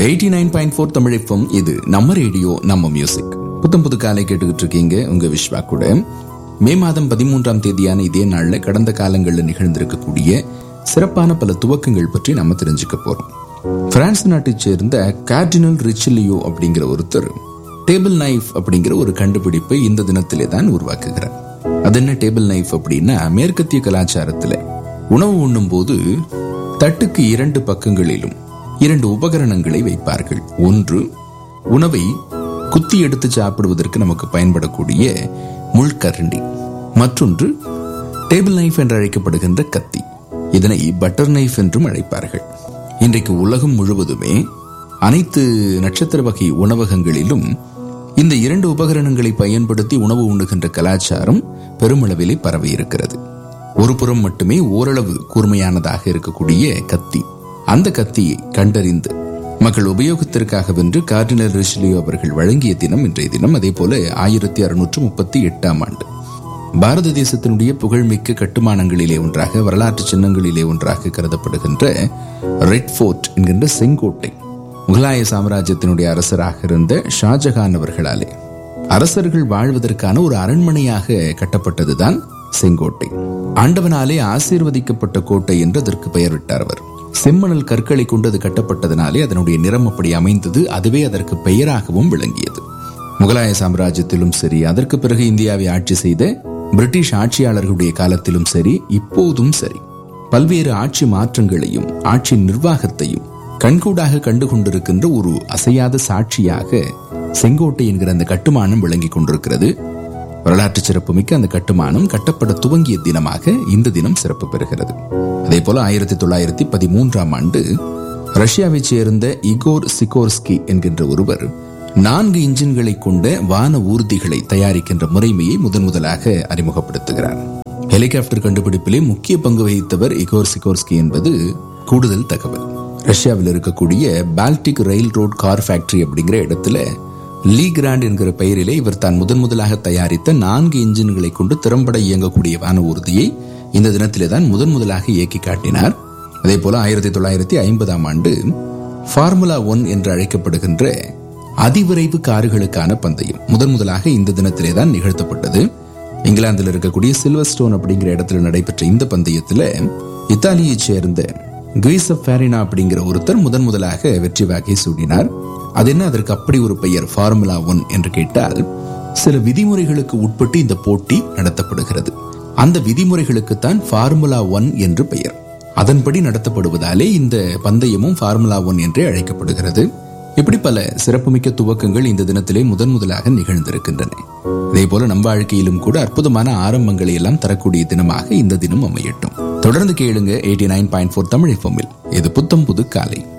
eighty nine point four தமிழிப்பம் இது நம்ம ரேடியோ நம்ம மியூசிக் புத்தம் புது காலை கேட்டுக்கிட்டு இருக்கீங்க உங்க விஸ்வா கூட மே மாதம் பதிமூன்றாம் தேதியான இதே நாள்ல கடந்த காலங்களில் நிகழ்ந்திருக்கக்கூடிய சிறப்பான பல துவக்கங்கள் பற்றி நம்ம தெரிஞ்சுக்க போறோம் பிரான்ஸ் நாட்டைச் சேர்ந்த கார்டினல் ரிச்சிலியோ அப்படிங்கிற ஒருத்தர் டேபிள் நைஃப் அப்படிங்கிற ஒரு கண்டுபிடிப்பை இந்த தினத்திலே தான் உருவாக்குகிறார் அது என்ன டேபிள் நைஃப் அப்படின்னா மேற்கத்திய கலாச்சாரத்துல உணவு உண்ணும் போது தட்டுக்கு இரண்டு பக்கங்களிலும் இரண்டு உபகரணங்களை வைப்பார்கள் ஒன்று உணவை குத்தி எடுத்து சாப்பிடுவதற்கு நமக்கு பயன்படக்கூடிய முள்கரண்டி மற்றொன்று டேபிள் நைஃப் என்று அழைக்கப்படுகின்ற கத்தி இதனை பட்டர் நைஃப் என்றும் அழைப்பார்கள் இன்றைக்கு உலகம் முழுவதுமே அனைத்து நட்சத்திர வகை உணவகங்களிலும் இந்த இரண்டு உபகரணங்களை பயன்படுத்தி உணவு உண்ணுகின்ற கலாச்சாரம் பெருமளவிலே பரவி இருக்கிறது ஒரு புறம் மட்டுமே ஓரளவு கூர்மையானதாக இருக்கக்கூடிய கத்தி அந்த கத்தியை கண்டறிந்து மக்கள் உபயோகத்திற்காகவென்று கார்டினல் ரிஷ்லியோ அவர்கள் வழங்கிய தினம் இன்றைய தினம் அதே போல ஆயிரத்தி அறுநூற்று முப்பத்தி எட்டாம் ஆண்டு பாரத தேசத்தினுடைய புகழ்மிக்க கட்டுமானங்களிலே ஒன்றாக வரலாற்று சின்னங்களிலே ஒன்றாக கருதப்படுகின்ற ரெட் ஃபோர்ட் என்கின்ற செங்கோட்டை முகலாய சாம்ராஜ்யத்தினுடைய அரசராக இருந்த ஷாஜகான் அவர்களாலே அரசர்கள் வாழ்வதற்கான ஒரு அரண்மனையாக கட்டப்பட்டதுதான் செங்கோட்டை ஆண்டவனாலே ஆசீர்வதிக்கப்பட்ட கோட்டை என்று அதற்கு பெயர் விட்டார் அவர் செம்மணல் கற்களை கொண்டு அது கட்டப்பட்டதனாலே அதனுடைய நிறம் அப்படி அமைந்தது அதுவே அதற்கு பெயராகவும் விளங்கியது முகலாய சாம்ராஜ்யத்திலும் சரி அதற்கு பிறகு இந்தியாவை ஆட்சி செய்த பிரிட்டிஷ் ஆட்சியாளர்களுடைய காலத்திலும் சரி இப்போதும் சரி பல்வேறு ஆட்சி மாற்றங்களையும் ஆட்சி நிர்வாகத்தையும் கண்கூடாக கண்டு கொண்டிருக்கின்ற ஒரு அசையாத சாட்சியாக செங்கோட்டை என்கிற அந்த கட்டுமானம் விளங்கிக் கொண்டிருக்கிறது வரலாற்று சிறப்புமிக்க அந்த கட்டுமானம் கட்டப்பட துவங்கிய தினமாக இந்த தினம் சிறப்பு பெறுகிறது அதே போல ஆயிரத்தி தொள்ளாயிரத்தி பதிமூன்றாம் ஆண்டு ரஷ்யாவைச் சேர்ந்த இகோர் சிகோர்ஸ்கி என்கின்ற ஒருவர் நான்கு இன்ஜின்களை கொண்ட வான ஊர்திகளை தயாரிக்கின்ற முறைமையை முதன் முதலாக அறிமுகப்படுத்துகிறார் ஹெலிகாப்டர் கண்டுபிடிப்பிலே முக்கிய பங்கு வகித்தவர் இகோர் சிகோர்ஸ்கி என்பது கூடுதல் தகவல் ரஷ்யாவில் இருக்கக்கூடிய Baltic rail road car factory அப்படிங்கிற இடத்துல லீ கிராண்ட் என்கிற பெயரிலே இவர் தான் முதன் முதலாக தயாரித்த நான்கு இன்ஜின்களை கொண்டு திறம்பட இயங்கக்கூடிய வான ஊர்தியை இந்த தினத்திலே தான் முதன் முதலாக இயக்கி காட்டினார் அதே போல ஆயிரத்தி தொள்ளாயிரத்தி ஐம்பதாம் ஆண்டு ஃபார்முலா ஒன் என்று அழைக்கப்படுகின்ற அதிவிரைவு கார்களுக்கான பந்தயம் முதன் முதலாக இந்த தினத்திலே தான் நிகழ்த்தப்பட்டது இங்கிலாந்தில் இருக்கக்கூடிய சில்வர்ஸ்டோன் அப்படிங்கிற இடத்துல நடைபெற்ற இந்த பந்தயத்துல இத்தாலியைச் சேர்ந்த குயிசப் ஃபேரினா அப்படிங்கிற ஒருத்தர் முதன் முதலாக வெற்றி வாகை சூடினார் அது என்ன அதற்கு அப்படி ஒரு பெயர் ஃபார்முலா ஒன் என்று கேட்டால் சில விதிமுறைகளுக்கு உட்பட்டு இந்த போட்டி நடத்தப்படுகிறது அந்த விதிமுறைகளுக்குத்தான் ஃபார்முலா ஒன் என்று பெயர் அதன்படி நடத்தப்படுவதாலே இந்த பந்தயமும் ஃபார்முலா ஒன் என்றே அழைக்கப்படுகிறது இப்படி பல சிறப்புமிக்க துவக்கங்கள் இந்த தினத்திலே முதன் முதலாக நிகழ்ந்திருக்கின்றன இதே போல நம் வாழ்க்கையிலும் கூட அற்புதமான ஆரம்பங்களை எல்லாம் தரக்கூடிய தினமாக இந்த தினம் அமையட்டும் தொடர்ந்து கேளுங்க eighty nine point four Tamil எஃப்எம்மில் இது புத்தம் புது காலை